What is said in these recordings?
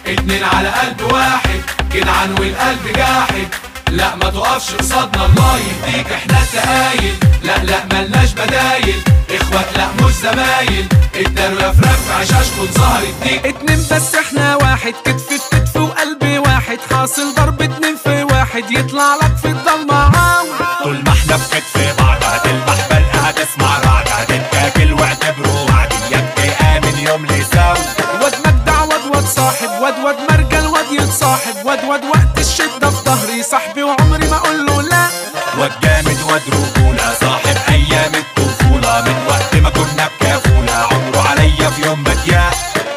اتنين على قلب واحد جدعان والقلب جاحد لا ما تقفش قصادنا الله يهديك احنا التقايل لا لا ملناش بدايل اخوات لا مش زمايل اداروا يا فراخ في عشاشكم ظهر الديك اتنين بس احنا واحد كتف في كتف وقلب واحد حاصل ضرب اتنين في واحد يطلع لك في الضلمة عاون طول ما احنا في كتف بعض هتلمح بلقى هتسمع رعد هتتاكل واعتبره وعد اياك تآمن يوم لساو واد مجدع واد واد صاحب واد واد مرجل واد يتصاحب واد واد وقت الشدة في ظهري صاحبي وعمري ما اقول له لا واد جامد واد رجولة صاحب ايام الطفولة من وقت ما كنا بكافولة عمره عليا في يوم ما اتياه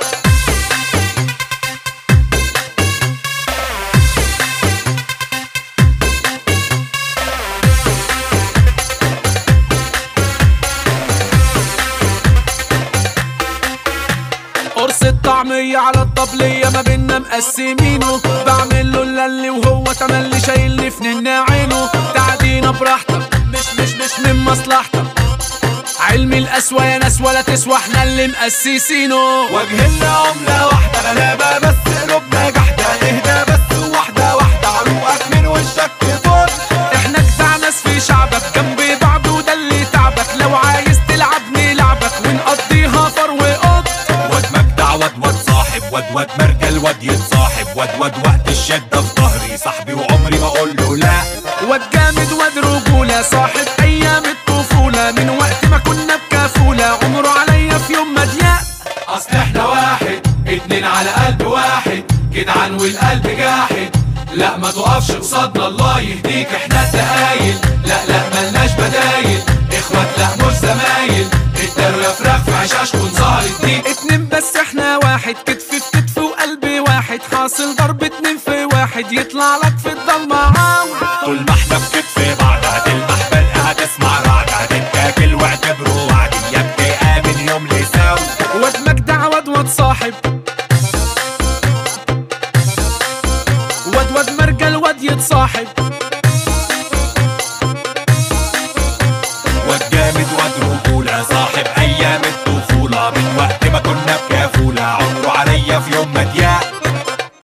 قرص الطعمية على الطبلية ما بينا مقسمينه بعمل له اللي وهو تملي شايلني في ننا عينه تعدينا براحتك مش مش مش من مصلحتك علم القسوة يا ناس ولا تسوى احنا اللي مقسسينه وجهنا عملة واحدة غلابة بس قلوبنا جحدة اهدى بس واحدة واحدة عروقك من وشك فوق احنا جدع ناس في شعبك جنب بعض وده اللي تعبك لو عايز تلعب نلعبك ونقضيها فر وقط واد مجدع واد واد صاحب واد واد مرجل واد يتصاحب واد واد وقت الشدة في ظهري صاحبي وعمري ما اقول له لا واد جامد واد رجولة صاحب ايام الطفولة من وقت ما كنا بكافولة عمره عليا في يوم ما ضيق اصل احنا واحد اتنين على قلب واحد جدعان والقلب جاحد لا ما تقفش قصادنا الله يهديك احنا التقايل لا لا ملناش بدايل اخوات لا مش زمايل اداروا يا فراخ في عشاشكم ظهر الديك اتنين بس احنا واحد كتف في كتف وقلب واحد حاصل ضرب اتنين في واحد يطلع لك في الضلمة عاون طول ما احنا في كتف بعض هتلمح بلقى هتسمع رعد هتتاكل واعتبره وعد اياك تآمن يوم لساو واد مجدع واد واد صاحب واد واد مرجل واد يتصاحب